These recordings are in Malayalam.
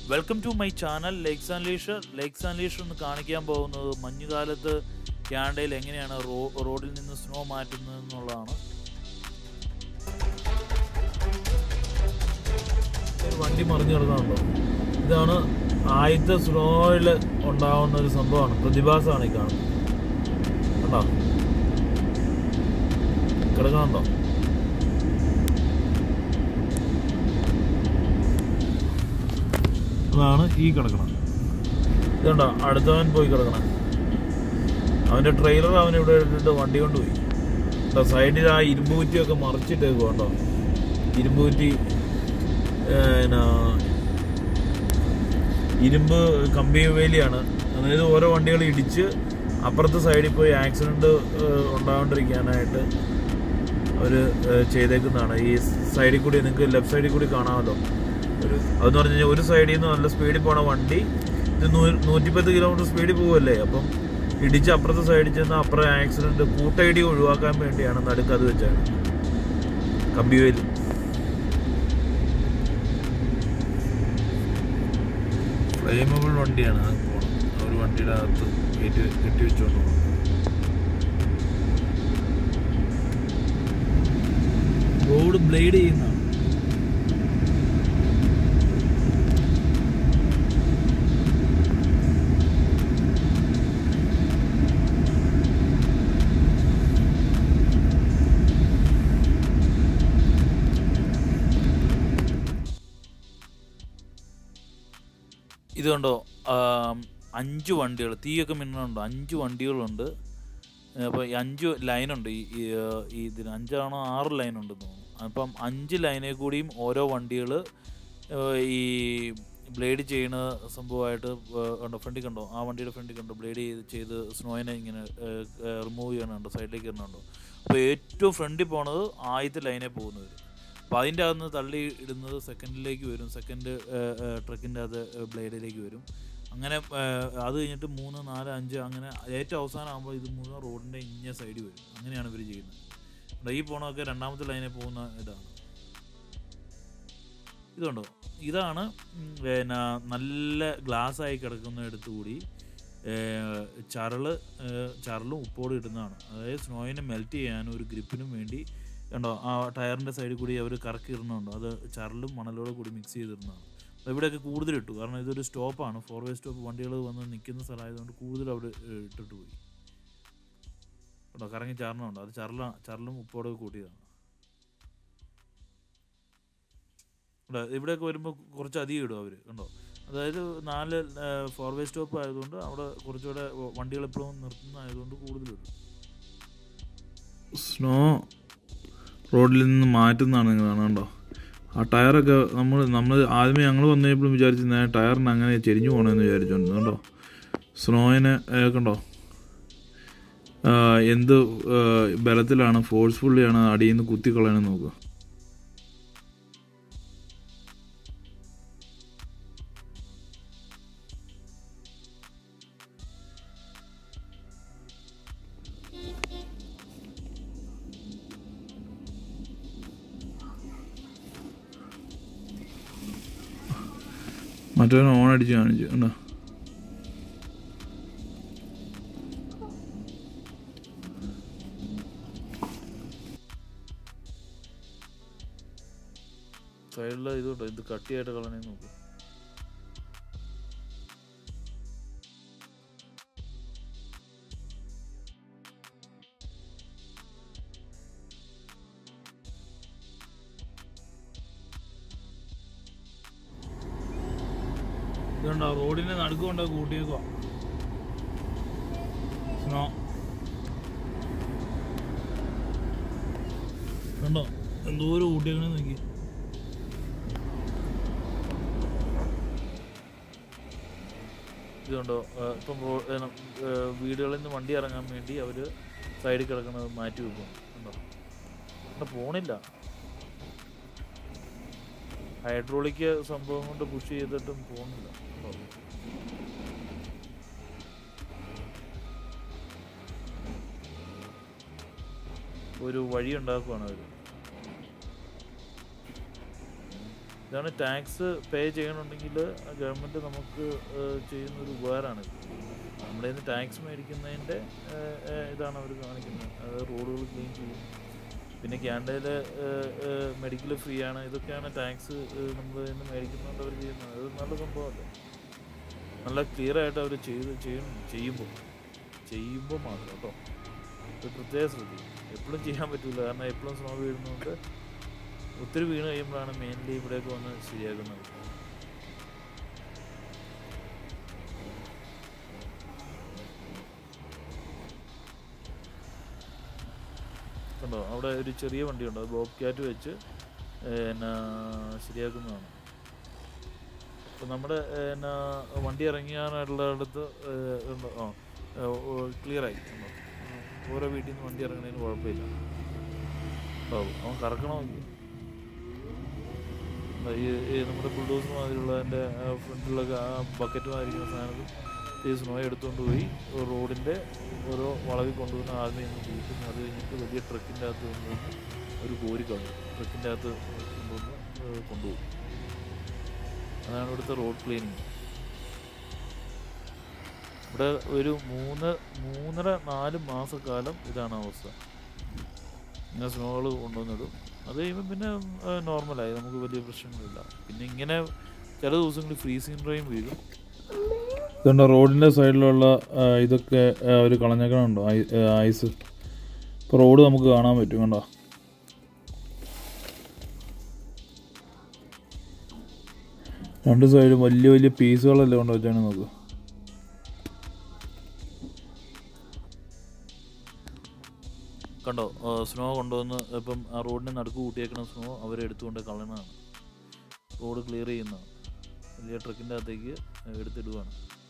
Welcome to my channel lakes and leisure lakes and leisure എന്ന് കാണിക്കാൻ പോകുന്നത് മഞ്ഞുകാലത്ത് ക്യാൻഡയിൽ എങ്ങനെയാണ് റോ റോഡിൽ നിന്ന് സ്നോ മാറ്റുന്നത് എന്നുള്ളതാണ് ഒരു വണ്ടി മറിഞ്ഞു കിടക്കുന്നുണ്ടോ ഇതാണ് ആദ്യത്തെ സ്നോയിൽ ഉണ്ടാവുന്ന ഒരു സംഭവമാണ് പ്രതിഭാസമാണ് ഈ കാണുന്നത് കണ്ടോ കിടക്കണുണ്ടോ അതാണ് ഈ കിടക്കണം ഇതുണ്ടോ അടുത്തവൻ പോയി കിടക്കണം അവന്റെ ട്രെയിലർ അവൻ ഇവിടെ ഇട്ടിട്ട് വണ്ടി കൊണ്ടുപോയി കേട്ടോ സൈഡിൽ ആ ഇരുമ്പ് കുറ്റിയൊക്കെ മറിച്ചിട്ടേക്കും കേട്ടോ ഇരുമ്പ് കുറ്റി എന്നാ ഇരുമ്പ് കമ്പി വേലിയാണ് അതായത് ഓരോ വണ്ടികൾ ഇടിച്ച് അപ്പുറത്തെ സൈഡിൽ പോയി ആക്സിഡന്റ് ഉണ്ടാകാണ്ടിരിക്കാനായിട്ട് അവർ ചെയ്തേക്കുന്നതാണ് ഈ സൈഡിൽ കൂടി നിങ്ങൾക്ക് ലെഫ്റ്റ് സൈഡിൽ കൂടി കാണാമല്ലോ ഒരു അതെന്ന് പറഞ്ഞു കഴിഞ്ഞാൽ ഒരു സൈഡിൽ നിന്ന് നല്ല സ്പീഡിൽ പോണ വണ്ടി ഇത് നൂ- നൂറ്റിപ്പത്ത് കിലോമീറ്റർ സ്പീഡിൽ പോവല്ലേ അപ്പം ഇടിച്ച് അപ്പുറത്തെ സൈഡിൽ ചെന്ന് അപ്പുറം ആക്സിഡന്റ് കൂട്ടയിടി ഒഴിവാക്കാൻ വേണ്ടിയാണ് നടുക്ക് അത് വെച്ചാണ് കമ്പിവേലി ഫ്ലെയിമബിൾ വണ്ടിയാണ് അത് പോണത് ഒരു വണ്ടിയുടെ അകത്ത് കയറ്റി കെട്ടി വെച്ചോണ്ട് പോകുന്നത് റോഡ് ബ്ലേഡ് ചെയ്യുന്നതാണ് ഇത് കണ്ടോ ആം, അഞ്ച് വണ്ടികൾ തീയൊക്കെ മിന്നുന്നുണ്ടോ അഞ്ച് വണ്ടികളുണ്ട് അപ്പോൾ ഈ അഞ്ച് ലൈനുണ്ട് ഈ ഈ, ഏർ, ഈ ഇതിന് അഞ്ചാണോ ആറ് ലൈൻ ഉണ്ടെന്ന് തോന്നുന്നു അപ്പം അഞ്ച് ലൈനിൽ കൂടിയും ഓരോ വണ്ടികൾ ഈ ബ്ലേഡ് ചെയ്യുന്ന സംഭവമായിട്ട് ഏർ, കണ്ടോ ഫ്രണ്ടിൽ കണ്ടോ ആ വണ്ടിയുടെ ഫ്രണ്ടിൽ കണ്ടോ ബ്ലേഡ് ചെയ്ത് ചെയ്ത് സ്നോയിനെ ഇങ്ങനെ റിമൂവ് ചെയ്യണുണ്ടോ സൈഡിലേക്ക് ഇടണുണ്ടോ അപ്പോൾ ഏറ്റവും ഫ്രണ്ടിൽ പോണത് ആദ്യത്തെ ലൈനേ പോകുന്നവർ അപ്പോൾ അതിൻ്റെ അകത്ത് തള്ളി ഇടുന്നത് സെക്കൻഡിലേക്ക് വരും സെക്കൻഡ് ട്രക്കിൻ്റെ അത് ബ്ലേഡിലേക്ക് വരും അങ്ങനെ ഏഹ്, അത് കഴിഞ്ഞിട്ട് മൂന്ന് നാല് അഞ്ച് അങ്ങനെ ഏറ്റവും അവസാനം ആകുമ്പോൾ ഇത് മുഴുവൻ റോഡിൻ്റെ ഇഞ്ഞ സൈഡിൽ വരും അങ്ങനെയാണ് ഇവർ ചെയ്യുന്നത് ഇവിടെ ഈ പോണതൊക്കെ രണ്ടാമത്തെ ലൈനിൽ പോകുന്ന ഇതാണ് ഇതുണ്ടോ ഇതാണ് ഉം, പിന്നെ നല്ല ഗ്ലാസ് ആയി കിടക്കുന്ന ഇടത്തുകൂടി ഏഹ്, ചരള് ഏഹ്, ചരളും ഉപ്പോടും ഇടുന്നതാണ് അതായത് സ്നോയിനെ മെൽറ്റ് ചെയ്യാനും ഒരു ഗ്രിപ്പിനും വേണ്ടി കണ്ടോ ആ ടയറിൻ്റെ സൈഡിൽ കൂടി അവർ കറക്കി ഇടുന്നുണ്ടോ അത് ചരലും മണലോടെ കൂടി മിക്സ് ചെയ്തിരുന്നതാണ് അപ്പോൾ ഇവിടെയൊക്കെ കൂടുതൽ ഇട്ടു കാരണം ഇതൊരു സ്റ്റോപ്പാണ് ഫോർ വേ സ്റ്റോപ്പ് വണ്ടികൾ വന്ന് നിൽക്കുന്ന സ്ഥലമായതുകൊണ്ട് കൂടുതൽ അവിടെ ഏഹ്, ഇട്ടിട്ട് പോയി കേട്ടോ കറങ്ങി ചാരണമുണ്ട് അത് ചരല ചരലും ഉപ്പോടെ കൂട്ടിയതാണ് ഇവിടെ ഇവിടെയൊക്കെ വരുമ്പോൾ കുറച്ച് അധികം ഇടും അവർ കണ്ടോ അതായത് നാല് ഫോർ വേ സ്റ്റോപ്പ് ആയതുകൊണ്ട് അവിടെ കുറച്ചുകൂടെ വണ്ടികൾ എപ്പോഴും നിർത്തുന്നതായതുകൊണ്ട് കൂടുതലിടും സ്നോ റോഡിൽ നിന്ന് മാറ്റുന്നതാണ് നിങ്ങൾ കാണാണ്ടോ ആ ടയറൊക്കെ നമ്മൾ നമ്മൾ ആദ്യമേ ഞങ്ങൾ വന്നപ്പോഴും വിചാരിച്ചു ഞാൻ ടയറിന് അങ്ങനെ ചെരിഞ്ഞു പോകണമെന്ന് വിചാരിച്ചോണ്ട് കണ്ടോ സ്നോയിനെ ഏ, കണ്ടോ ആ, എന്ത് ആ, ബലത്തിലാണ് ഫോഴ്സ്ഫുള്ളിയാണ് അടിയിൽ നിന്ന് കുത്തിക്കളയണമെന്ന് നോക്കുക മറ്റവൻ ഓൺ അടിച്ച് കാണിച്ചു കണ്ടോ സൈഡിലെ ഇതുണ്ടോ ഇത് കട്ടിയായിട്ട് കളണേ നോക്ക് ഇതുണ്ടോ റോഡിന്റെ നടുക്ക് കൊണ്ട് കൂട്ടിയേക്കോ സ്നോ കണ്ടോ എന്തോരം കൂട്ടിയേക്കണേ നോക്കി ഇതുണ്ടോ ഏഹ് ഇപ്പം റോ- ഏഹ് നം- ഏഹ് വീടുകളിൽ നിന്ന് വണ്ടി ഇറങ്ങാൻ വേണ്ടി അവർ സൈഡിൽ കിടക്കുന്നത് മാറ്റി വെക്കും കണ്ടോ അവിടെ പോണില്ല ഹൈഡ്രോളിക് സംഭവം കൊണ്ട് പുഷ് ചെയ്തിട്ടും പോകുന്നില്ല കണ്ടോ? ഒരു വഴി ഉണ്ടാക്കുവാണ് അവർ ഇതാണ് ടാക്സ് പേ ചെയ്യണമെങ്കിൽ ഗവൺമെൻറ് നമുക്ക് ഏഹ്, ചെയ്യുന്ന ഒരു ഉപകാരമാണ് നമ്മുടെ നിന്ന് ടാക്സ് മേടിക്കുന്നതിൻ്റെ ഏഹ്, ഏഹ്, ഇതാണ് അവർ കാണിക്കുന്നത് അത് റോഡുകൾ ക്ലീൻ ചെയ്യും പിന്നെ ക്യാൻഡയിൽ മെഡിക്കൽ ഫ്രീ ആണ് ഇതൊക്കെയാണ് ടാക്സ് നമ്മൾ നിന്ന് മേടിക്കുന്നതുകൊണ്ട് അവർ ചെയ്യുന്നത് അത് നല്ല സംഭവമല്ലേ നല്ല ക്ലിയർ ആയിട്ട് അവർ ചെയ്ത് ചെയ്യും ചെയ്യുമ്പോൾ ചെയ്യുമ്പോൾ മാത്രം കേട്ടോ ഇത് പ്രത്യേകം ശ്രദ്ധിക്കും എപ്പോഴും ചെയ്യാൻ പറ്റില്ല കാരണം എപ്പോഴും സ്നോ വീഴുന്നതുകൊണ്ട് ഒത്തിരി വീണ് കഴിയുമ്പോഴാണ് മെയിൻലി ഇവിടേക്ക് വന്ന് ശരിയാക്കുന്നത് കണ്ടോ അവിടെ ഒരു ചെറിയ വണ്ടിയുണ്ട് അത് ബോബ് ക്യാറ്റ് വെച്ച് എന്നാ ശരിയാക്കുന്നതാണ് അപ്പം നമ്മുടെ എന്നാ വണ്ടി ഇറങ്ങിയാനായിട്ടുള്ളടത്ത് ഉണ്ടോ ആ ക്ലിയറായി കണ്ടോ ഓരോ വീട്ടിൽ നിന്ന് വണ്ടി ഇറങ്ങുന്നതിന് കുഴപ്പമില്ല ഓ അവൻ കറക്കണമെങ്കിൽ ഈ ഈ നമ്മുടെ ബുൾഡോസ് മാതിരിയുള്ളതിൻ്റെ ഫ്രണ്ടിലൊക്കെ ആ ബക്കറ്റ് മാതിരിക്കുന്ന സാധനത്തിൽ ഈ സ്നോ എടുത്തുകൊണ്ട് പോയി റോഡിൻ്റെ ഓരോ വളവിൽ കൊണ്ടുവന്ന് ആദ്യം ഒന്ന് കൂട്ടുന്നു അത് കഴിഞ്ഞിട്ട് വലിയ ട്രക്കിൻ്റെ അകത്ത് കൊണ്ടുവന്ന് ഒരു കോരി കളഞ്ഞു ട്രക്കിൻ്റെ അകത്ത് കൊണ്ടുവന്ന് ഏഹ് കൊണ്ടുപോകും അതാണ് ഇവിടുത്തെ റോഡ് ക്ലീനിങ് ഇവിടെ ഒരു മൂന്ന് മൂന്നര നാല് മാസക്കാലം ഇതാണ് അവസ്ഥ ഇങ്ങനെ സ്നോകൾ കൊണ്ടുവന്നിടും അത് കഴിയുമ്പോൾ പിന്നെ നോർമലായി നമുക്ക് വലിയ പ്രശ്നങ്ങളില്ല പിന്നെ ഇങ്ങനെ ചില ദിവസങ്ങളിൽ ഫ്രീസിങ് ഡ്രൈം വീഴും ഇതുണ്ട് റോഡിൻ്റെ സൈഡിലുള്ള ഇതൊക്കെ അവർ കളഞ്ഞേക്കണുണ്ടോ ഐസ് ഇപ്പോൾ റോഡ് നമുക്ക് കാണാൻ പറ്റും കണ്ടോ രണ്ട് സൈഡും വലിയ വലിയ പീസുകളല്ലേ കൊണ്ട് വെച്ചാണ് നോക്കുക കണ്ടോ സ്നോ കൊണ്ടുവന്ന് ഇപ്പം ആ റോഡിന് നടുക്ക് കൂട്ടിയേക്കുന്ന സ്നോ അവരെടുത്തുകൊണ്ട് കളയണതാണ് റോഡ് ക്ലിയർ ചെയ്യുന്നതാണ് വലിയ ട്രക്കിൻ്റെ അകത്തേക്ക് എടുത്തിടുവാണ്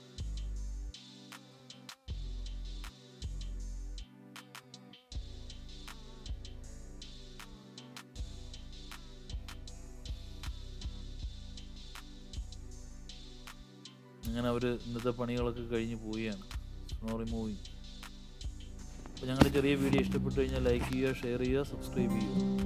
അങ്ങനെ അവർ ഇന്നത്തെ പണികളൊക്കെ കഴിഞ്ഞ് പോവുകയാണ് സ്നോ റിമൂവിങ് അപ്പോൾ ഞങ്ങളുടെ ചെറിയ വീഡിയോ ഇഷ്ടപ്പെട്ടു കഴിഞ്ഞാൽ ലൈക്ക് ചെയ്യുക ഷെയർ ചെയ്യുക സബ്സ്ക്രൈബ് ചെയ്യുക